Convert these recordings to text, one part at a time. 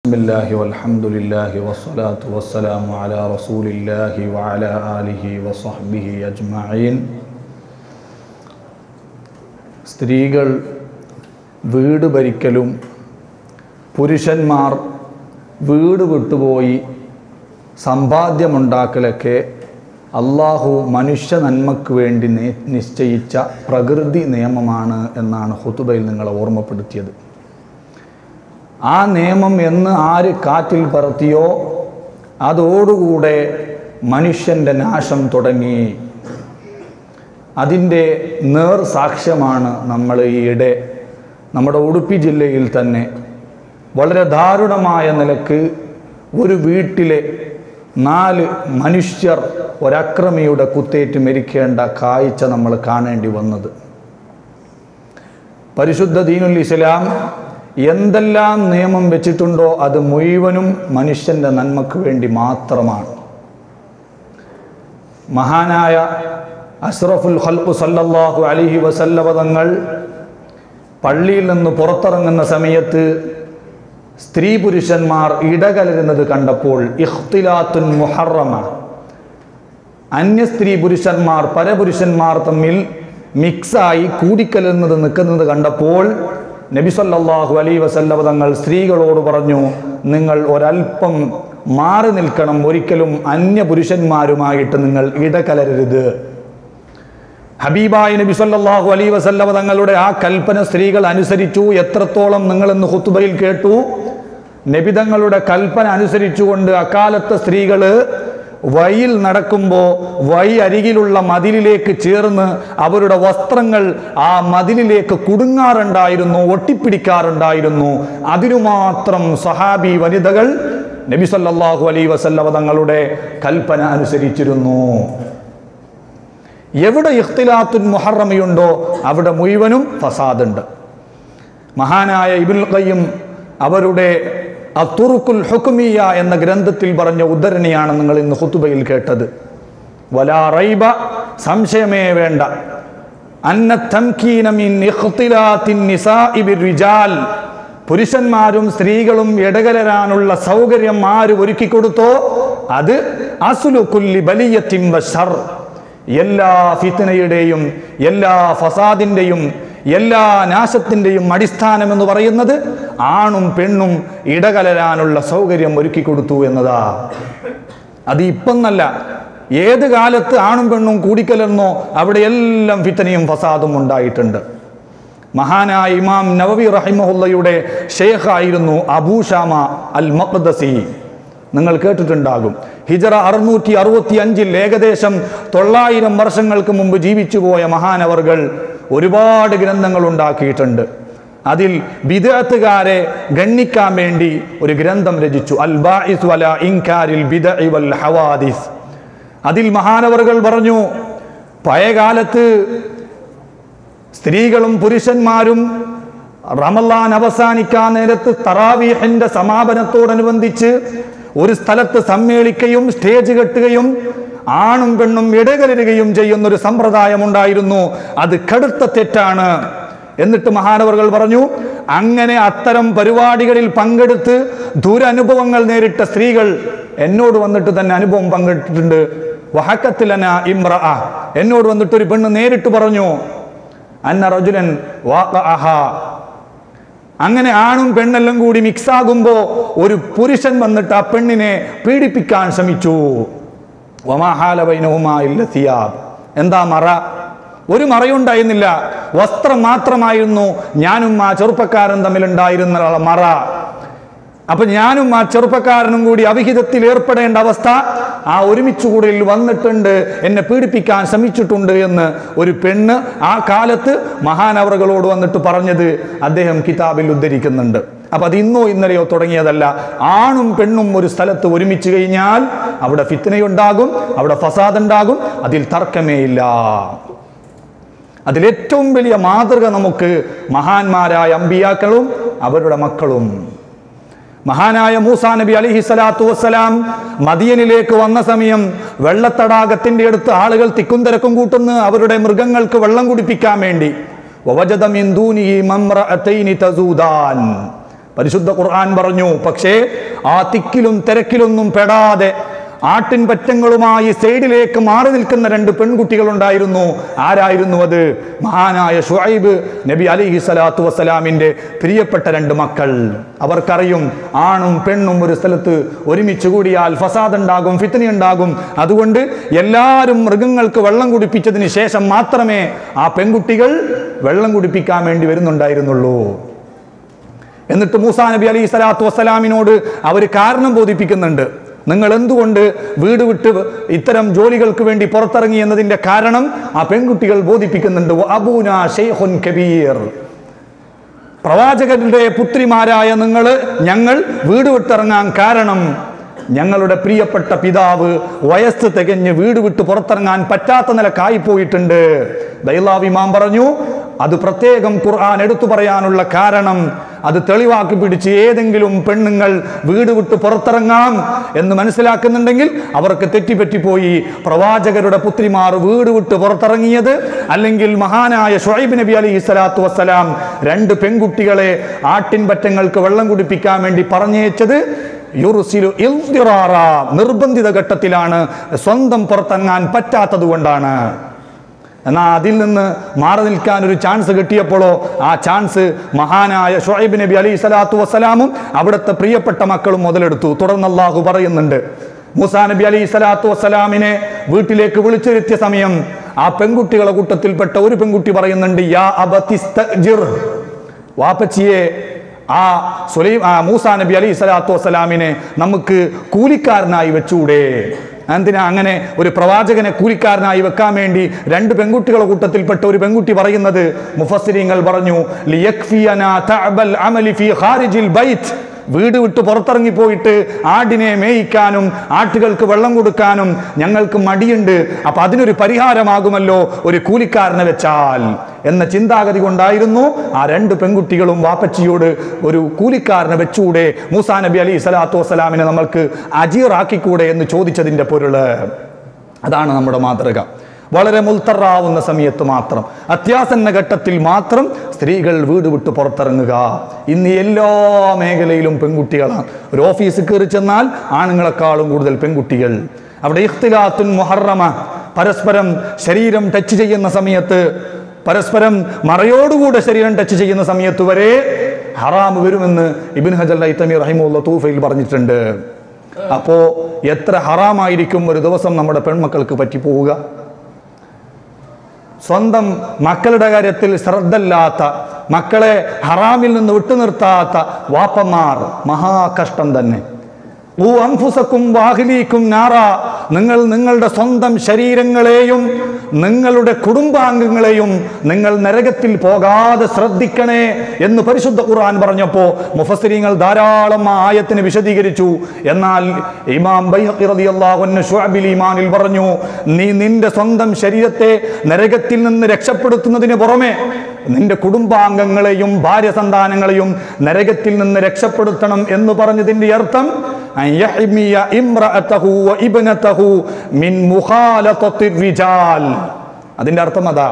بسم الله والحمد لله والصلاة والسلام على رسول الله وعلى آله وصحبه أجمعين സ്ത്രീകൾ വീട് ഭരിക്കലും പുരുഷന്മാർ വീട് വിട്ടുപോയി സമ്പാദ്യമുണ്ടാക്കലൊക്കെ അള്ളാഹു മനുഷ്യ നന്മയ്ക്ക് വേണ്ടി നി- നിശ്ചയിച്ച പ്രകൃതി നിയമമാണ് എന്നാണ് ഹുതുബയിൽ നിങ്ങളെ ഓർമ്മപ്പെടുത്തിയത് ആ നിയമം എന്ന് ആര് കാറ്റിൽ പറത്തിയോ അതോടുകൂടെ മനുഷ്യൻ്റെ നാശം തുടങ്ങി അതിൻ്റെ നേർ സാക്ഷ്യമാണ് നമ്മൾ ഈയിടെ നമ്മുടെ ഉടുപ്പി ജില്ലയിൽ തന്നെ വളരെ ദാരുണമായ നിലക്ക് ഒരു വീട്ടിലെ നാല് മനുഷ്യർ ഒരക്രമിയുടെ കുത്തേറ്റ് മരിക്കേണ്ട കാഴ്ച നമ്മൾ കാണേണ്ടി വന്നത് പരിശുദ്ധ ദീനുൽ ഇസ്ലാം എന്തെല്ലാം നിയമം വെച്ചിട്ടുണ്ടോ അത് മുഴുവനും മനുഷ്യൻ്റെ നന്മക്ക് വേണ്ടി മാത്രമാണ് മഹാനായ അഷ്റഫുൽ ഖൽഖു സല്ലല്ലാഹു അലൈഹി വസല്ലമ തങ്ങൾ പള്ളിയിൽ നിന്ന് പുറത്തിറങ്ങുന്ന സമയത്ത് സ്ത്രീ പുരുഷന്മാർ ഇടകലരുന്നത് കണ്ടപ്പോൾ ഇഖ്തിലാത്തുൻ മുഹറമ അന്യ സ്ത്രീ പുരുഷന്മാർ പരപുരുഷന്മാർ തമ്മിൽ മിക്സായി കൂടിക്കലരുന്നത് നിൽക്കുന്നത് കണ്ടപ്പോൾ നബി സല്ലല്ലാഹു അലൈ വസല്ലമ തങ്ങൾ സ്ത്രീകളോട് പറഞ്ഞു നിങ്ങൾ ഒരൽപ്പം മാറി നിൽക്കണം ഒരിക്കലും അന്യ പുരുഷന്മാരുമായിട്ട് നിങ്ങൾ ഇടകലരരുത് ഹബീബായ നബി സല്ലല്ലാഹു അലൈ വസല്ലമ തങ്ങളുടെ ആ കൽപ്പന സ്ത്രീകൾ അനുസരിച്ചു എത്രത്തോളം നിങ്ങൾ ഇന്ന് ഹുത്തുബയിൽ കേട്ടു നബിതങ്ങളുടെ കൽപ്പന അനുസരിച്ചുകൊണ്ട് അക്കാലത്തെ സ്ത്രീകള് വഴിയിൽ നടക്കുമ്പോൾ വഴി അരികിലുള്ള മതിലിലേക്ക് ചേർന്ന് അവരുടെ വസ്ത്രങ്ങൾ ആ മതിലിലേക്ക് കുടുങ്ങാറുണ്ടായിരുന്നു ഒട്ടിപ്പിടിക്കാറുണ്ടായിരുന്നു അതിനു മാത്രം സഹാബി വനിതകൾ നബി സല്ലല്ലാഹു അലൈ വസല്ലമ തങ്ങളുടെ കൽപ്പന അനുസരിച്ചിരുന്നു എവിടെ ഇഖ്തിലാത്തുൻ മുഹറമയുണ്ടോ അവിടെ മുഴുവനും ഫസാദുണ്ട് മഹാനായ ഇബുൽ ഖയ്യം അവരുടെ അത്തുറുക്കുൽ ഹുക്കുമിയ എന്ന ഗ്രന്ഥത്തിൽ പറഞ്ഞ ഉദ്ധരണിയാണ് നിങ്ങൾ ഇന്ന് ഹുത്തുബയിൽ കേട്ടത് വലാ റൈബ സംശയമേ വേണ്ട അന്ന തംകീന മിൻ ഇഖ്തിലാത്തിൻ നിസാഇ ബിർരിജാൽ പുരുഷന്മാരും സ്ത്രീകളും ഇടകലരാനുള്ള സൗകര്യം ആര് ഒരുക്കി കൊടുത്തോ അത് അസുലു കുല്ലി ബലിയത്തിൻ വശർ എല്ലാ ഫിത്തനയുടെയും എല്ലാ ഫസാദിൻ്റെയും എല്ലാ നാശത്തിൻ്റെയും അടിസ്ഥാനം എന്ന് പറയുന്നത് ആണും പെണ്ണും ഇടകലരാനുള്ള സൗകര്യം ഒരുക്കി കൊടുത്തു എന്നതാ അത് ഇപ്പൊന്നല്ല ഏത് കാലത്ത് ആണും പെണ്ണും കൂടിക്കലർന്നോ അവിടെ എല്ലാം ഫിത്തനയും ഫസാദും ഉണ്ടായിട്ടുണ്ട് മഹാനായ ഇമാം നവവി റഹിമഹുല്ലയുടെ ഷെയ്ഖായിരുന്നു അബൂഷാമ അൽ മഖ്ദസി നിങ്ങൾ കേട്ടിട്ടുണ്ടാകും ഹിജറ അറുന്നൂറ്റി അറുപത്തി അഞ്ചിൽ ഏകദേശം തൊള്ളായിരം വർഷങ്ങൾക്ക് മുമ്പ് ജീവിച്ചു പോയ മഹാനവർകൾ ഒരുപാട് ഗ്രന്ഥങ്ങൾ ഉണ്ടാക്കിയിട്ടുണ്ട് അതിൽ ബിദഅത്തുകാരെ ഗണ്ണിക്കാൻ വേണ്ടി ഒരു ഗ്രന്ഥം രചിച്ചു അൽ ബാഇസ് വല ഇൻകാരിൽ ബിദഇ വൽ ഹവാദിസ് അതിൽ മഹാനവറുകൾ പറഞ്ഞു പഴയകാലത്ത് സ്ത്രീകളും പുരുഷന്മാരും റമലാൻ അവസാനിക്കാൻ നേരത്ത് തറാവീഹിന്റെ സമാപനത്തോടനുബന്ധിച്ച് ഒരു സ്ഥലത്ത് സമ്മേളിക്കുകയും സ്റ്റേജ് കെട്ടുകയും ആണും പെണ്ണും ഇടകലരുകയും ചെയ്യുന്ന ഒരു സമ്പ്രദായം ഉണ്ടായിരുന്നു അത് കടുത്ത തെറ്റാണ് എന്നിട്ട് മഹാനവറുകൾ പറഞ്ഞു അങ്ങനെ അത്തരം പരിപാടികളിൽ പങ്കെടുത്ത് ദുരനുഭവങ്ങൾ നേരിട്ട സ്ത്രീകൾ എന്നോട് വന്നിട്ട് തന്നെ അനുഭവം പങ്കിട്ടിട്ടുണ്ട് വഹക്കത്തിലന ഇമ്ര എന്നോട് വന്നിട്ട് ഒരു പെണ്ണ് നേരിട്ട് പറഞ്ഞു അന്ന റജുലൻ വാഖഅഹ അങ്ങനെ ആണും പെണ്ണെല്ലാം കൂടി മിക്സ് ആകുമ്പോൾ ഒരു പുരുഷൻ വന്നിട്ട് ആ പെണ്ണിനെ പീഡിപ്പിക്കാൻ ശ്രമിച്ചു വമാഹാലബൈനഹുമാ ഇല്ല സിയാബ് എന്താ മറ ഒരു മറയുണ്ടായിരുന്നില്ല വസ്ത്രം മാത്രമായിരുന്നു ഞാനും ആ ചെറുപ്പക്കാരൻ തമ്മിലുണ്ടായിരുന്ന മറ അപ്പൊ ഞാനും ആ ചെറുപ്പക്കാരനും കൂടി അവിഹിതത്തിൽ ഏർപ്പെടേണ്ട അവസ്ഥ ആ ഒരുമിച്ച് കൂടലിൽ വന്നിട്ടുണ്ട് എന്നെ പീഡിപ്പിക്കാൻ ശ്രമിച്ചിട്ടുണ്ട് എന്ന് ഒരു പെണ്ണ് ആ കാലത്ത് മഹാനവറുകളോട് വന്നിട്ട് പറഞ്ഞത് അദ്ദേഹം കിതാബിൽ ഉദ്ധരിക്കുന്നുണ്ട് അപ്പൊ അത് ഇന്നോ ഇന്നലെയോ തുടങ്ങിയതല്ല ആണും പെണ്ണും ഒരു സ്ഥലത്ത് ഒരുമിച്ച് കഴിഞ്ഞാൽ അവിടെ ഫിത്തനയുണ്ടാകും അവിടെ ഫസാദ് ഉണ്ടാകും അതിൽ തർക്കമേയില്ല അതിലേറ്റവും വലിയ മാതൃക നമുക്ക് മഹാന്മാരായ അമ്പിയാക്കളും അവരുടെ മക്കളും മഹാനായ മൂസാ നബി അലിഹി സ്വലാത്തു വസ്സലാം മദിയനിലേക്ക് വന്ന സമയം വെള്ളത്തടാകത്തിന്റെ അടുത്ത് ആളുകൾ തിക്കും തിരക്കും കൂട്ടുന്നു അവരുടെ മൃഗങ്ങൾക്ക് വെള്ളം കുടിപ്പിക്കാൻ വേണ്ടി വവജദ മിൻ ദൂനിഹി മംറഅതൈനി തസൂദാൻ പരിശുദ്ധ ഖുർആൻ പറഞ്ഞു പക്ഷേ ആ തിക്കിലും തിരക്കിലൊന്നും പെടാതെ ആട്ടിൻ പറ്റങ്ങളുമായി സൈഡിലേക്ക് മാറി നിൽക്കുന്ന രണ്ട് പെൺകുട്ടികൾ ഉണ്ടായിരുന്നു ആരായിരുന്നു അത് മഹാനായ ഷുഐബ് നബി അലിഹി സ്വലാത്തു വസ്സലാമിൻ്റെ പ്രിയപ്പെട്ട രണ്ട് മക്കൾ അവർക്കറിയും ആണും പെണ്ണും ഒരു സ്ഥലത്ത് ഒരുമിച്ച് കൂടിയാൽ ഫസാദ് ഉണ്ടാകും ഫിത്തനി ഉണ്ടാകും അതുകൊണ്ട് എല്ലാവരും മൃഗങ്ങൾക്ക് വെള്ളം കുടിപ്പിച്ചതിന് ശേഷം മാത്രമേ ആ പെൺകുട്ടികൾ വെള്ളം കുടിപ്പിക്കാൻ വേണ്ടി വരുന്നുണ്ടായിരുന്നുള്ളൂ എന്നിട്ട് മൂസാ നബി അലൈഹി സ്വലാത്തു വസ്സലാമിനോട് അവർ കാരണം ബോധിപ്പിക്കുന്നുണ്ട് നിങ്ങൾ എന്തുകൊണ്ട് വീട് വിട്ട് ഇത്തരം ജോലികൾക്ക് വേണ്ടി പുറത്തിറങ്ങി എന്നതിന്റെ കാരണം ആ പെൺകുട്ടികൾ ബോധിപ്പിക്കുന്നുണ്ട് അബൂന ഷെയ്ഖുൻ കബീർ പ്രവാചകരുടെ പുത്രിമാരായ നിങ്ങൾ ഞങ്ങൾ വീട് വിട്ടിറങ്ങാൻ കാരണം ഞങ്ങളുടെ പ്രിയപ്പെട്ട പിതാവ് വയസ്സ് തികഞ്ഞ് വീട് വിട്ട് പുറത്തിറങ്ങാൻ പറ്റാത്ത നിലക്കായി പോയിട്ടുണ്ട് ദൈലാവിമാം പറഞ്ഞു അത് പ്രത്യേകം ഖുർആൻ എടുത്തു പറയാനുള്ള കാരണം അത് തെളിവാക്കി പിടിച്ച് ഏതെങ്കിലും പെണ്ണുങ്ങൾ വീട് വിട്ട് പുറത്തിറങ്ങാം എന്ന് മനസ്സിലാക്കുന്നുണ്ടെങ്കിൽ അവർക്ക് തെറ്റിപ്പറ്റിപ്പോയി പ്രവാചകരുടെ പുത്രിമാർ വീട് വിട്ട് പുറത്തിറങ്ങിയത് അല്ലെങ്കിൽ മഹാനായ ഷുഐബ് നബി അലൈഹി സ്വലാത്തു വസ്സലാം രണ്ട് പെൺകുട്ടികളെ ആട്ടിൻപറ്റങ്ങൾക്ക് വെള്ളം കുടിപ്പിക്കാൻ വേണ്ടി പറഞ്ഞയച്ചത് യുറുസിലു ഇൽതിറാറ നിർബന്ധിത ഘട്ടത്തിലാണ് സ്വന്തം പുറത്തിറങ്ങാൻ പറ്റാത്തത് കൊണ്ടാണ് എന്നാൽ അതിൽ നിന്ന് മാറി നിൽക്കാൻ ഒരു ചാൻസ് കിട്ടിയപ്പോഴോ ആ ചാൻസ് മഹാനായ ഷുഐബ് നബി അലൈഹി സ്വലാത്തു വസ്സലാമും അവിടുത്തെ പ്രിയപ്പെട്ട മക്കളും മുതലെടുത്തു തുടർന്ന് അള്ളാഹു പറയുന്നുണ്ട് മൂസാ നബി അലൈഹി സ്വലാത്തു വസ്സലാമിനെ വീട്ടിലേക്ക് വിളിച്ചിരുത്തിയ സമയം ആ പെൺകുട്ടികളെ കൂട്ടത്തിൽപ്പെട്ട ഒരു പെൺകുട്ടി പറയുന്നുണ്ട് യാ അബത്തിസ്തജിർ വാപ്പച്ചിയെ ആ സുലൈ ആ മൂസാ നബി അലൈഹി സ്വലാത്തു വസ്സലാമിനെ നമുക്ക് കൂലിക്കാരനായി വെച്ചൂടെ എന്തിനാ അങ്ങനെ ഒരു പ്രവാചകനെ കൂലിക്കാരനായി വെക്കാൻ വേണ്ടി രണ്ട് പെൺകുട്ടികളുടെ കൂട്ടത്തിൽപ്പെട്ട ഒരു പെൺകുട്ടി പറയുന്നത് മുഫസ്സിരിങ്ങൾ പറഞ്ഞു ലിയക്ഫിയനാ തഅബൽ അമലി ഫീ ഖാരിജിൽ ബൈത്ത് വീട് വിട്ട് പുറത്തിറങ്ങി പോയിട്ട് ആടിനെ മേയിക്കാനും ആട്ടുകൾക്ക് വെള്ളം കൊടുക്കാനും ഞങ്ങൾക്ക് മടിയുണ്ട് അപ്പൊ അതിനൊരു പരിഹാരമാകുമല്ലോ ഒരു കൂലിക്കാരനെ വെച്ചാൽ എന്ന ചിന്താഗതി കൊണ്ടായിരുന്നു ആ രണ്ട് പെൺകുട്ടികളും വാപ്പച്ചിയോട് ഒരു കൂലിക്കാരനെ വെച്ചുകൂടെ മൂസാ നബി അലി സ്വലാത്തു വസ്സലാമിനെ നമ്മൾക്ക് അജീറാക്കിക്കൂടെ എന്ന് ചോദിച്ചതിന്റെ പൊരുള് അതാണ് നമ്മുടെ മാതൃക വളരെ മുൽത്തറാവുന്ന സമയത്ത് മാത്രം അത്യാസന്ന ഘട്ടത്തിൽ മാത്രം സ്ത്രീകൾ വീട് വിട്ട് പുറത്തിറങ്ങുക ഇന്ന് എല്ലാ മേഖലയിലും പെൺകുട്ടികളാണ് ഒരു ഓഫീസ് കയറി ചെന്നാൽ ആണുങ്ങളെക്കാളും കൂടുതൽ പെൺകുട്ടികൾ അവിടെ ഇഖ്തിലാത്തുൻ മുഹറമ പരസ്പരം ശരീരം ടച്ച് ചെയ്യുന്ന സമയത്ത് പരസ്പരം മറയോടുകൂടെ ശരീരം ടച്ച് ചെയ്യുന്ന സമയത്ത് വരെ ഹറാം വരുമെന്ന് ഇബിൻ ഹജൽ ഐത്തമി റഹിമുള്ള തൂഫയിൽ പറഞ്ഞിട്ടുണ്ട് അപ്പോ എത്ര ഹറാമായിരിക്കും ഒരു ദിവസം നമ്മുടെ പെൺമക്കൾക്ക് പറ്റിപ്പോവുക സ്വന്തം മക്കളുടെ കാര്യത്തിൽ ശ്രദ്ധയില്ലാത്ത മക്കളെ ഹറാമിൽ നിന്ന് വിട്ടുനിർത്താത്ത വാപ്പന്മാർ മഹാകഷ്ടം തന്നെ ഊ അംഫുസക്കും വാഹിലീക്കും നാറ നിങ്ങൾ നിങ്ങളുടെ സ്വന്തം ശരീരങ്ങളെയും നിങ്ങളുടെ കുടുംബാംഗങ്ങളെയും നിങ്ങൾ നരകത്തിൽ പോകാതെ ശ്രദ്ധിക്കണേ എന്ന് പരിശുദ്ധ ഖുർആൻ പറഞ്ഞപ്പോൾ മുഫസ്സിരിങ്ങൾ ധാരാളം ആ ആയത്തിന് വിശദീകരിച്ചു എന്നാൽ ഇമാം ബൈഹഖി റളിയല്ലാഹു അൻഹു ശുഅബിൽ ഈമാനിൽ പറഞ്ഞു നീ നിന്റെ സ്വന്തം ശരീരത്തെ നരകത്തിൽ നിന്ന് രക്ഷപ്പെടുത്തുന്നതിന് പുറമെ നിന്റെ കുടുംബാംഗങ്ങളെയും ഭാര്യ സന്താനങ്ങളെയും നരകത്തിൽ നിന്ന് രക്ഷപ്പെടുത്തണം എന്ന് പറഞ്ഞതിന്റെ അർത്ഥം അൻ യഹ്മിയ ഇംറഅതഹു വ ഇബ്നതഹു മിൻ മുഖാലതത്തി റിജാൽ അതിന്റെ അർത്ഥം അതാ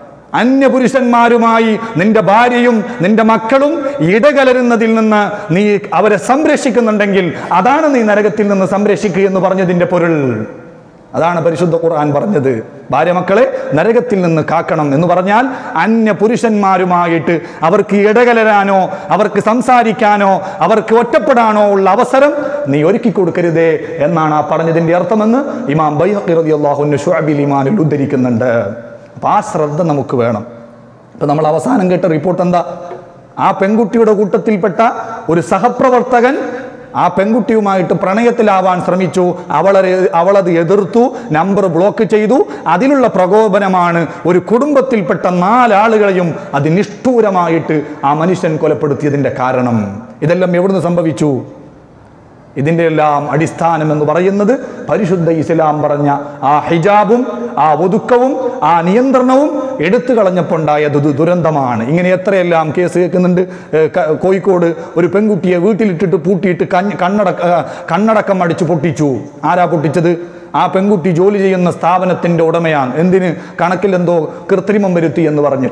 അന്യപുരുഷന്മാരുമായി നിന്റെ ഭാര്യയും നിന്റെ മക്കളും ഇടകലരുന്നതിൽ നിന്ന് നീ അവരെ സംരക്ഷിക്കുന്നുണ്ടെങ്കിൽ അതാണ് നീ നരകത്തിൽ നിന്ന് സംരക്ഷിക്കുക എന്ന് പറഞ്ഞതിന്റെ പൊരുൾ അതാണ് പരിശുദ്ധ ഖുർആൻ പറഞ്ഞത് ഭാര്യ മക്കളെ നരകത്തിൽ നിന്ന് കാക്കണം എന്ന് പറഞ്ഞാൽ അന്യ പുരുഷന്മാരുമായിട്ട് അവർക്ക് ഇടകലരാനോ അവർക്ക് സംസാരിക്കാനോ അവർക്ക് ഒറ്റപ്പെടാനോ ഉള്ള അവസരം നീ ഒരുക്കി കൊടുക്കരുതേ എന്നാണ് ആ പറഞ്ഞതിന്റെ അർത്ഥമെന്ന് ഇമാം ബൈഹഖി റളിയല്ലാഹു അൻഹു ശുഅബിൽ ഈമാനിൽ ഉദ്ധരിക്കുന്നുണ്ട് അപ്പൊ ആ ശ്രദ്ധ നമുക്ക് വേണം ഇപ്പൊ നമ്മൾ അവസാനം കേട്ട റിപ്പോർട്ട് എന്താ ആ പെൺകുട്ടിയുടെ കൂട്ടത്തിൽപ്പെട്ട ഒരു സഹപ്രവർത്തകൻ ആ പെൺകുട്ടിയുമായിട്ട് പ്രണയത്തിലാവാൻ ശ്രമിച്ചു അവളെ അവളത് എതിർത്തു നമ്പർ ബ്ലോക്ക് ചെയ്തു അതിലുള്ള പ്രകോപനമാണ് ഒരു കുടുംബത്തിൽപ്പെട്ട നാലാളുകളെയും അതിനിഷ്ഠൂരമായിട്ട് ആ മനുഷ്യൻ കൊലപ്പെടുത്തിയതിൻ്റെ കാരണം ഇതെല്ലാം എവിടുന്ന് സംഭവിച്ചു ഇതിൻ്റെ എല്ലാം അടിസ്ഥാനം എന്ന് പറയുന്നത് പരിശുദ്ധ ഇസ്ലാം പറഞ്ഞ ആ ഹിജാബും ആ ഒതുക്കവും ആ നിയന്ത്രണവും എടുത്തു കളഞ്ഞപ്പോണ്ടായ ദു- ദുരന്തമാണ് ഇങ്ങനെ എത്രയെല്ലാം കേസ് കേൾക്കുന്നുണ്ട് ഏ, ക- കോഴിക്കോട് ഒരു പെൺകുട്ടിയെ വീട്ടിലിട്ടിട്ട് പൂട്ടിയിട്ട് കഞ്ഞ് കണ്ണട ഏ, കണ്ണടക്കം അടിച്ച് പൊട്ടിച്ചു ആരാ പൊട്ടിച്ചത് ആ പെൺകുട്ടി ജോലി ചെയ്യുന്ന സ്ഥാപനത്തിൻ്റെ ഉടമയാണ് എന്തിന് കണക്കിൽ എന്തോ കൃത്രിമം വരുത്തി എന്ന് പറഞ്ഞിട്ട്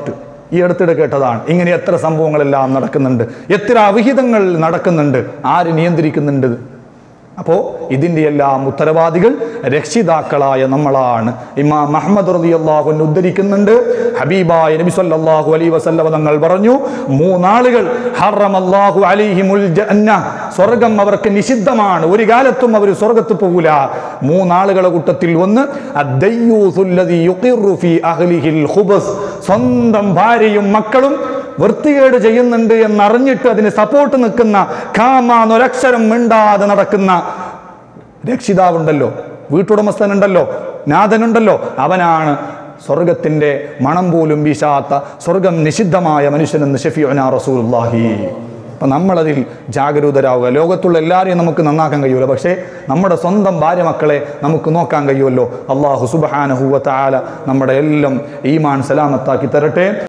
ഈ അടുത്തിടെ കേട്ടതാണ് ഇങ്ങനെ എത്ര സംഭവങ്ങളെല്ലാം നടക്കുന്നുണ്ട് എത്ര അവിഹിതങ്ങൾ നടക്കുന്നുണ്ട് ആര് നിയന്ത്രിക്കുന്നുണ്ട് അപ്പോൾ ഇതിൻ്റെ എല്ലാം ഉത്തരവാദികൾ രക്ഷിതാക്കളായ നമ്മളാണ് ഇമാം മുഹമ്മദ് റളിയല്ലാഹു അൻഹു ഉദ്ധരിക്കുന്നുണ്ട് ഹബീബായ നബി സല്ലല്ലാഹു അലൈഹി വസല്ലം തങ്ങൾ പറഞ്ഞു മൂന്നാളുകൾ ഹറമല്ലാഹു അലൈഹിമുൽ ജന്ന സ്വർഗം അവർക്ക് നിഷിദ്ധമാണ് ഒരു കാലത്തും അവർ സ്വർഗത്ത് പോകൂല മൂന്നാളുകളുടെ കൂട്ടത്തിൽ ഒന്ന് അദ്ദയ്യൂസുല്ലദി യുഖിറു ഫീ അഹ്ലിഹിൽ ഖുബസ് സ്വന്തം ഭാര്യയും മക്കളും വൃത്തികേട് ചെയ്യുന്നുണ്ട് എന്നറിഞ്ഞിട്ട് അതിന് സപ്പോർട്ട് നിൽക്കുന്ന കാമാന്നൊരക്ഷരം മിണ്ടാതെ നടക്കുന്ന രക്ഷിതാവുണ്ടല്ലോ വീട്ടുടമസ്ഥനുണ്ടല്ലോ നാഥനുണ്ടല്ലോ അവനാണ് സ്വർഗത്തിന്റെ മണം പോലും വീശാത്ത സ്വർഗം നിഷിദ്ധമായ മനുഷ്യനെന്ന് ഷഫീഅന റസൂലുള്ളാഹി അപ്പം നമ്മളതിൽ ജാഗരൂകരാവുക ലോകത്തുള്ള എല്ലാവരെയും നമുക്ക് നന്നാക്കാൻ കഴിയൂല പക്ഷേ നമ്മുടെ സ്വന്തം ഭാര്യ മക്കളെ നമുക്ക് നോക്കാൻ കഴിയുമല്ലോ അള്ളാഹു സുബഹാനഹുവ താല നമ്മുടെ എല്ലാം ഈമാൻ സലാമത്താക്കി തരട്ടെ